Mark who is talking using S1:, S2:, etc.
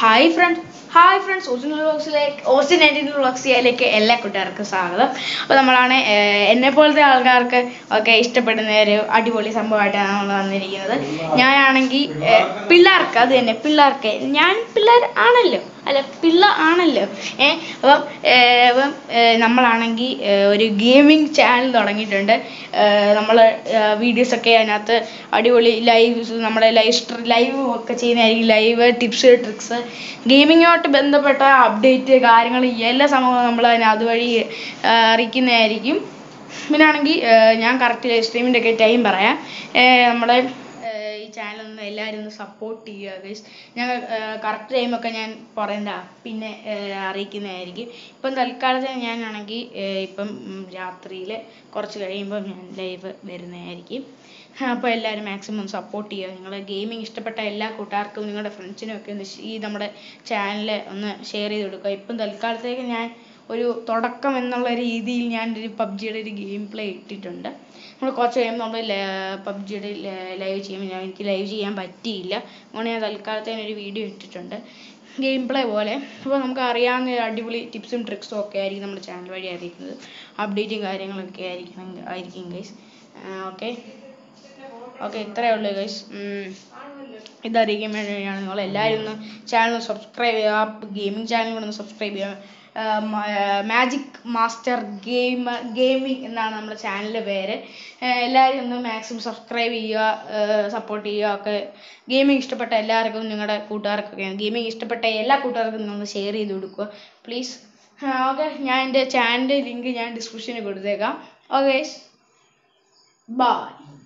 S1: hi friend hi friends ഓസിൻ വ്ളോഗ്സിലേക്ക് ഓസിൻ നയൻറ്റീൻ വ്ളോഗ്സിയയിലേക്ക് എല്ലാ കൂട്ടുകാർക്കും സ്വാഗതം അപ്പോൾ നമ്മളാണ് എന്നെ പോലത്തെ ആൾക്കാർക്ക് ഒക്കെ ഇഷ്ടപ്പെടുന്ന ഒരു അടിപൊളി സംഭവമായിട്ടാണ് നമ്മൾ വന്നിരിക്കുന്നത് ഞാനാണെങ്കിൽ ഏഹ്, പിള്ളേർക്ക് അത് തന്നെ പിള്ളേർക്ക് ഞാൻ പിള്ളേർ ആണല്ലോ അല്ല പിള്ള ആണല്ലോ ഏ അപ്പം ഏഹ്, അപ്പം ഏഹ്, നമ്മളാണെങ്കിൽ ഏഹ്, ഒരു ഗെയിമിംഗ് ചാനൽ തുടങ്ങിയിട്ടുണ്ട് നമ്മൾ വീഡിയോസൊക്കെ അതിനകത്ത് അടിപൊളി ലൈവ് നമ്മുടെ ലൈവ് ലൈവ് ഒക്കെ ചെയ്യുന്നതായിരിക്കും ലൈവ് ടിപ്സ് ട്രിക്സ് ഗെയിമിങ്ങുമായിട്ട് ബന്ധപ്പെട്ട അപ്ഡേറ്റ് കാര്യങ്ങൾ എല്ലാ സംഭവവും നമ്മൾ അതിന് അതുവഴി ആ, അറിയിക്കുന്നതായിരിക്കും പിന്നെ ആണെങ്കിൽ ഞാൻ കറക്റ്റ് ലൈവ് സ്ട്രീമിൻ്റെ ഒക്കെ ടൈം പറയാം ഏഹ്, നമ്മുടെ ഏഹ്, ഈ ചാനൽ ഒന്ന് എല്ലാവരും ഒന്ന് സപ്പോർട്ട് ചെയ്യുക ഗൈസ് ഞങ്ങൾ കറക്റ്റ് ടൈമൊക്കെ ഞാൻ പറയണ്ട പിന്നെ ഏഹ്, അറിയിക്കുന്നതായിരിക്കും ഇപ്പം തൽക്കാലത്തിന് ഞാനാണെങ്കിൽ ഇപ്പം രാത്രിയിൽ കുറച്ച് കഴിയുമ്പോൾ ഞാൻ ലൈവ് വരുന്നതായിരിക്കും അപ്പോൾ എല്ലാവരും മാക്സിമം സപ്പോർട്ട് ചെയ്യുക നിങ്ങൾ ഗെയിമിംഗ് ഇഷ്ടപ്പെട്ട എല്ലാ കൂട്ടുകാർക്കും നിങ്ങളുടെ ഫ്രണ്ട്സിനും ഒക്കെ ഒന്ന് ഈ നമ്മുടെ ചാനൽ ഒന്ന് ഷെയർ ചെയ്ത് കൊടുക്കുക ഇപ്പം തൽക്കാലത്തേക്ക് ഞാൻ ഒരു തുടക്കം എന്നുള്ള രീതിയിൽ ഞാൻ ഒരു പബ്ജിയുടെ ഒരു ഗെയിം പ്ലേ ഇട്ടിട്ടുണ്ട് നമ്മൾ കുറച്ച് കഴിയുമ്പോൾ നമ്മൾ പബ്ജിയുടെ ലൈവ് ചെയ്യുമ്പോൾ ഞാൻ എനിക്ക് ലൈവ് ചെയ്യാൻ പറ്റിയില്ല അതുകൊണ്ട് ഞാൻ തൽക്കാലത്തേന് ഒരു വീഡിയോ ഇട്ടിട്ടുണ്ട് ഗെയിം പ്ലേ പോലെ അപ്പോൾ നമുക്ക് അറിയാവുന്ന ഒരു അടിപൊളി ടിപ്സും ട്രിക്സും ഒക്കെ ആയിരിക്കും നമ്മുടെ ചാനൽ വഴി അറിയിക്കുന്നത് അപ്ഡേറ്റും കാര്യങ്ങളൊക്കെ ആയിരിക്കും ആയിരിക്കും ഗൈസ് ഓക്കെ ഓക്കെ ഇത്രയേ ഉള്ളൂ ഗൈസ് ഇതറിയിക്കാൻ വേണ്ടിയാണ് നിങ്ങൾ എല്ലാവരും ഒന്ന് ചാനൽ സബ്സ്ക്രൈബ് ചെയ്യുക ഗെയിമിംഗ് ചാനൽ കൂടെ ഒന്ന് സബ്സ്ക്രൈബ് ചെയ്യുക മാജിക് മാസ്റ്റർ ഗെയിം ഗെയിമിംഗ് എന്നാണ് നമ്മുടെ ചാനലിൻ്റെ പേര് ഏർ എല്ലാവരും ഒന്ന് മാക്സിമം സബ്സ്ക്രൈബ് ചെയ്യുക സപ്പോർട്ട് ചെയ്യുക ഒക്കെ ഗെയിമിംഗ് ഇഷ്ടപ്പെട്ട എല്ലാവർക്കും നിങ്ങളുടെ കൂട്ടുകാർക്കൊക്കെ ഗെയിമിംഗ് ഇഷ്ടപ്പെട്ട എല്ലാ കൂട്ടുകാർക്കും ഒന്ന് ഷെയർ ചെയ്ത് കൊടുക്കുക പ്ലീസ് ഓക്കെ ഞാൻ എൻ്റെ ചാനലിൻ്റെ ലിങ്ക് ഞാൻ ഡിസ്ക്രിപ്ഷനിൽ കൊടുത്തേക്കാം ഓക്കെ ബൈ